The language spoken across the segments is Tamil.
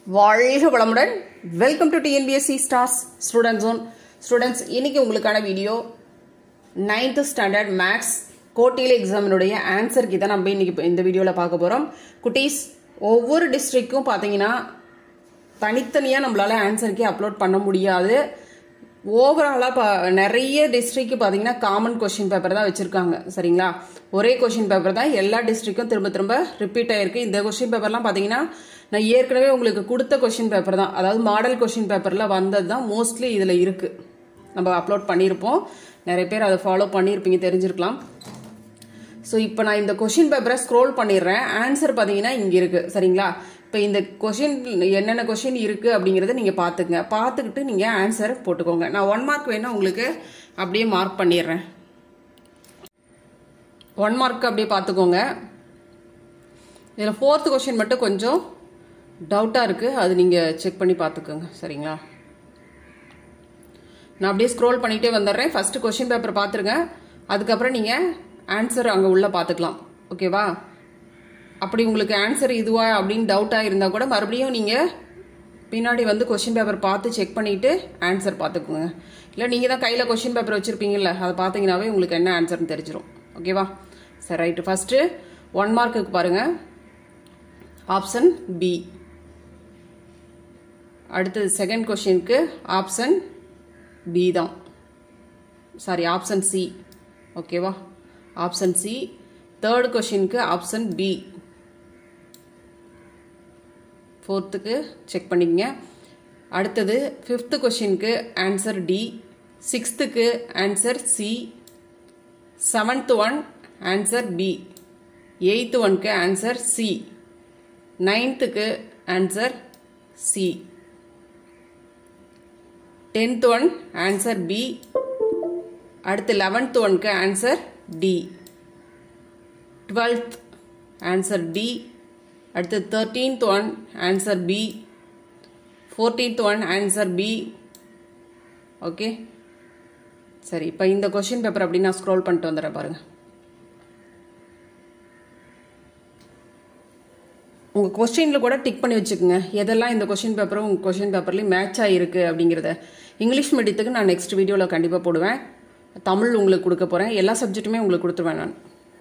வாழ்க வளமுடன் welcome to TNPSC stars student zone students இன்னைக்கு உங்களுக்கான வீடியோ நைன்த் ஸ்டாண்டர்ட் மேக்ஸ் கோட்டியில் எக்ஸாமினுடைய ஆன்சருக்கு தான் நம்ம இன்னைக்கு இப்ப இந்த வீடியோவில் பார்க்க போகிறோம் குட்டீஸ் ஒவ்வொரு டிஸ்ட்ரிக்ட்க்கும் பார்த்தீங்கன்னா தனித்தனியாக நம்மளால ஆன்சருக்கே அப்லோட் பண்ண முடியாது ஓவராலாக பா நிறைய டிஸ்ட்ரிக்ட் பார்த்தீங்கன்னா காமன் கொஷின் பேப்பர் தான் வச்சுருக்காங்க சரிங்களா ஒரே கொஷின் பேப்பர் தான் எல்லா டிஸ்ட்ரிக்டும் திரும்ப திரும்ப ரிப்பீட் ஆயிருக்கு இந்த கொஷின் பேப்பர்லாம் பார்த்தீங்கன்னா நான் ஏற்கனவே உங்களுக்கு கொடுத்த கொஷின் பேப்பர் தான் அதாவது மாடல் கொஷின் பேப்பரில் வந்தது தான் மோஸ்ட்லி இதில் இருக்குது நம்ம அப்லோட் பண்ணியிருப்போம் நிறைய பேர் அதை ஃபாலோ பண்ணியிருப்பீங்க தெரிஞ்சிருக்கலாம் ஸோ இப்போ நான் இந்த கொஷின் பேப்பரை ஸ்க்ரோல் பண்ணிடுறேன் ஆன்சர் பார்த்தீங்கன்னா இங்கே இருக்குது சரிங்களா இப்போ இந்த கொஷின் என்னென்ன கொஷின் இருக்குது அப்படிங்கிறத நீங்கள் பார்த்துக்குங்க பார்த்துக்கிட்டு நீங்கள் ஆன்சர் போட்டுக்கோங்க நான் ஒன் மார்க் வேணா உங்களுக்கு அப்படியே மார்க் பண்ணிடுறேன் ஒன் மார்க் அப்படியே பார்த்துக்கோங்க இதில் ஃபோர்த்து கொஷின் மட்டும் கொஞ்சம் டவுட்டாக இருக்குது அது நீங்கள் செக் பண்ணி பார்த்துக்கோங்க சரிங்களா நான் அப்படியே ஸ்க்ரோல் பண்ணிகிட்டே வந்துடுறேன் ஃபஸ்ட்டு கொஷின் பேப்பர் பார்த்துருங்க அதுக்கப்புறம் நீங்கள் ஆன்சர் அங்கே உள்ளே பார்த்துக்கலாம் ஓகேவா அப்படி உங்களுக்கு ஆன்சர் இதுவா அப்படின்னு டவுட்டாக இருந்தால் கூட மறுபடியும் நீங்கள் பின்னாடி வந்து கொஷின் பேப்பர் பார்த்து செக் பண்ணிவிட்டு ஆன்சர் பார்த்துக்குங்க இல்லை நீங்கள் தான் கையில் கொஷின் பேப்பர் வச்சுருப்பீங்கல்ல அதை பார்த்தீங்கன்னாவே உங்களுக்கு என்ன ஆன்சர்னு தெரிஞ்சிடும் ஓகேவா சரி ரைட்டு ஃபஸ்ட்டு ஒன் மார்க்குக்கு பாருங்கள் ஆப்ஷன் பி அடுத்தது செகண்ட் கொஷினுக்கு ஆப்ஷன் பி தான் சாரி ஆப்ஷன் சி ஓகேவா ஆப்ஷன் சி தேர்ட் கொஷினுக்கு ஆப்ஷன் பி ஃபோர்த்துக்கு செக் பண்ணிக்கங்க அடுத்தது ஃபிஃப்த்து கொஷினுக்கு ஆன்சர் டி சிக்ஸ்த்துக்கு answer C seventh one answer B eighth ஒன்க்கு ஆன்சர் சி நைன்த்துக்கு answer C tenth one answer B அடுத்து லெவன்த் ஒன்க்கு answer D twelfth answer D அடுத்து thirteenth one answer B fourteenth one answer B okay சரி இப்போ இந்த கொஷின் பேப்பர் அப்படி நான் ஸ்க்ரோல் பண்ணிட்டு வந்துடுறேன் பாருங்க உங்கள் கொஸ்டினில் கூட டிக் பண்ணி வச்சுக்கோங்க எதெல்லாம் இந்த கொஷின் பேப்பரும் உங்கள் கொஷின் பேப்பர்லேயும் மேட்ச் ஆகிருக்கு அப்படிங்கிறத இங்கிலீஷ் மீடியத்துக்கு நான் நெக்ஸ்ட் வீடியோவில் கண்டிப்பாக போடுவேன் தமிழ் உங்களுக்கு கொடுக்க போகிறேன் எல்லா சப்ஜெக்ட்டுமே உங்களுக்கு கொடுத்துருவேன் நான்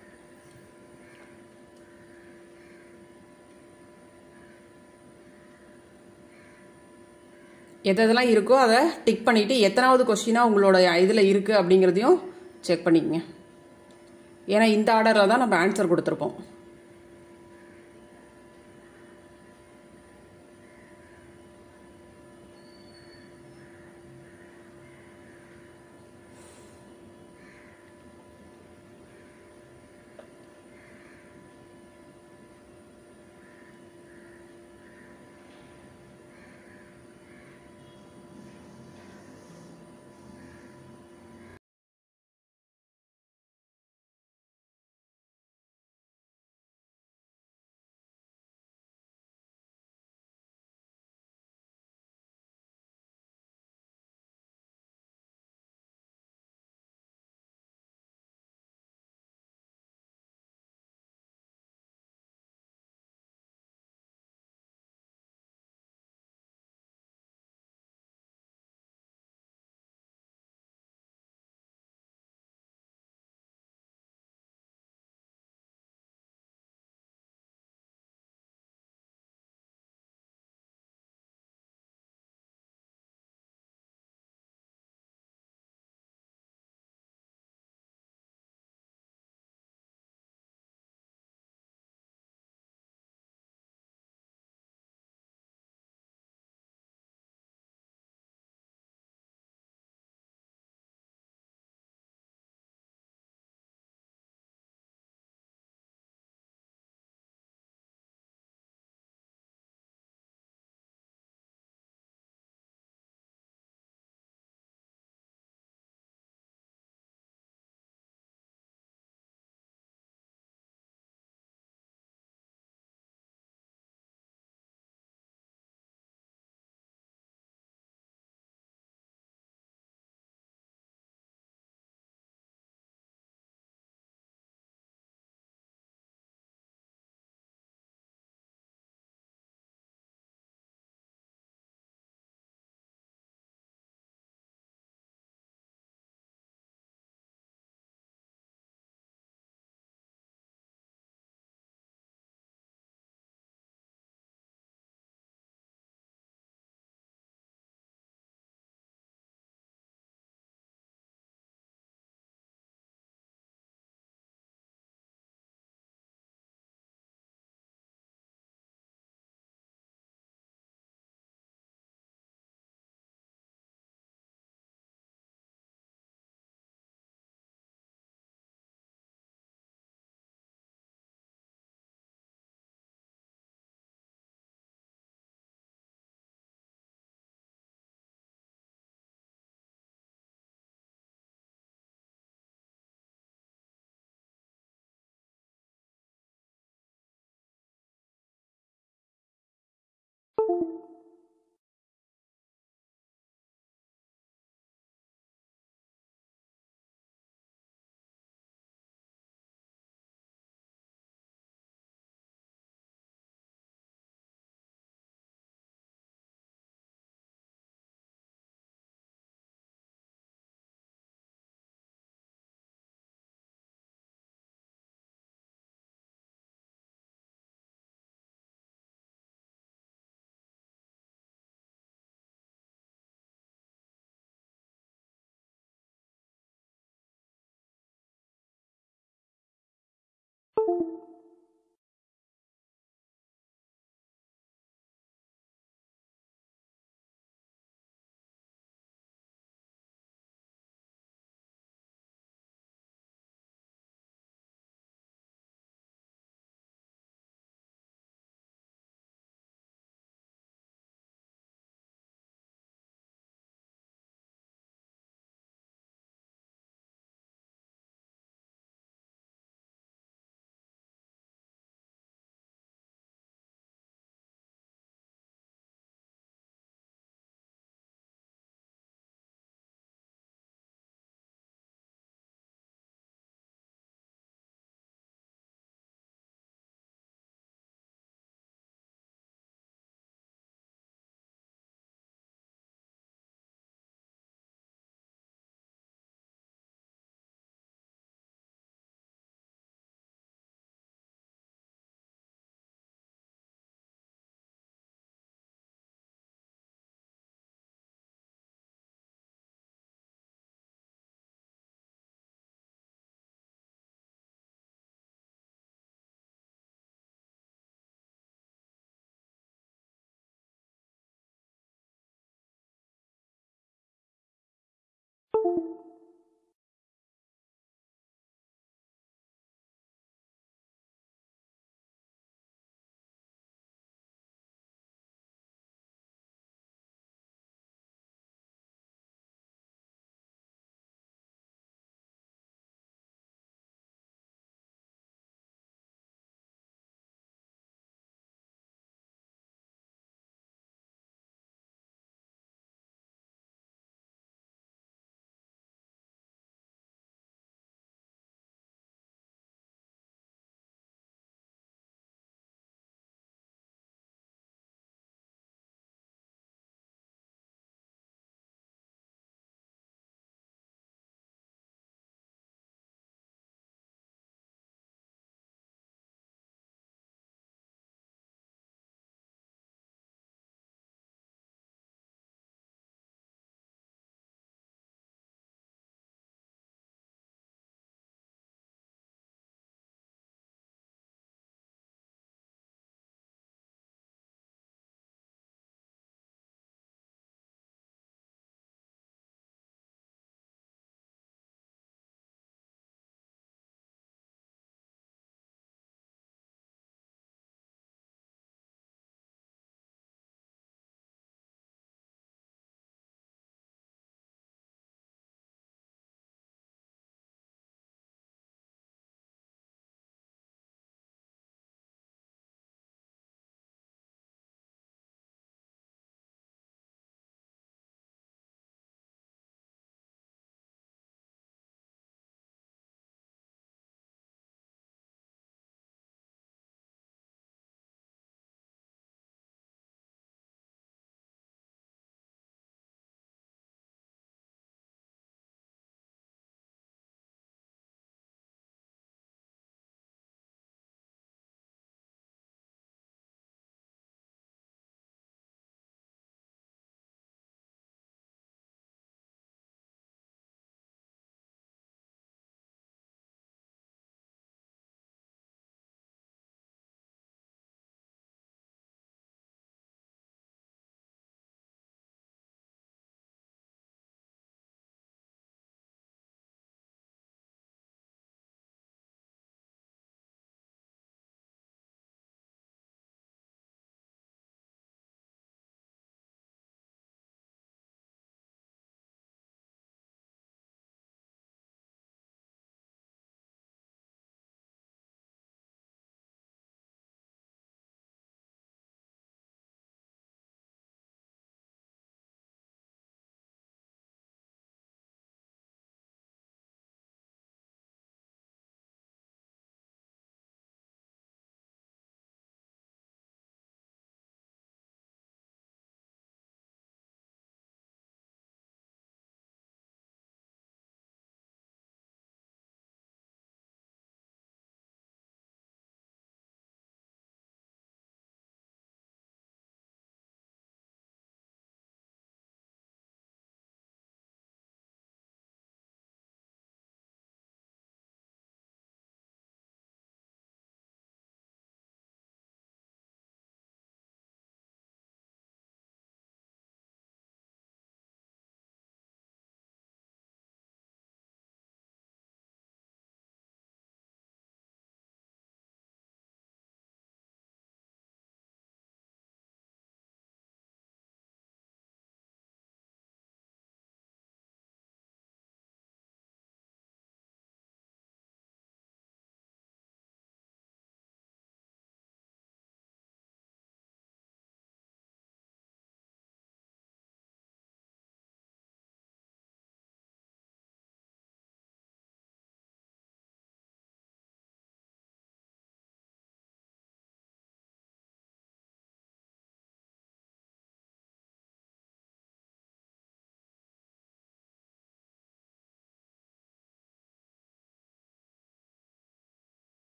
எது எதெல்லாம் இருக்கோ அதை டிக் பண்ணிவிட்டு எத்தனாவது கொஸ்டினாக உங்களோட இதில் இருக்குது அப்படிங்கிறதையும் செக் பண்ணிக்கங்க ஏன்னா இந்த ஆர்டரில் தான் நம்ம ஆன்சர் கொடுத்துருப்போம்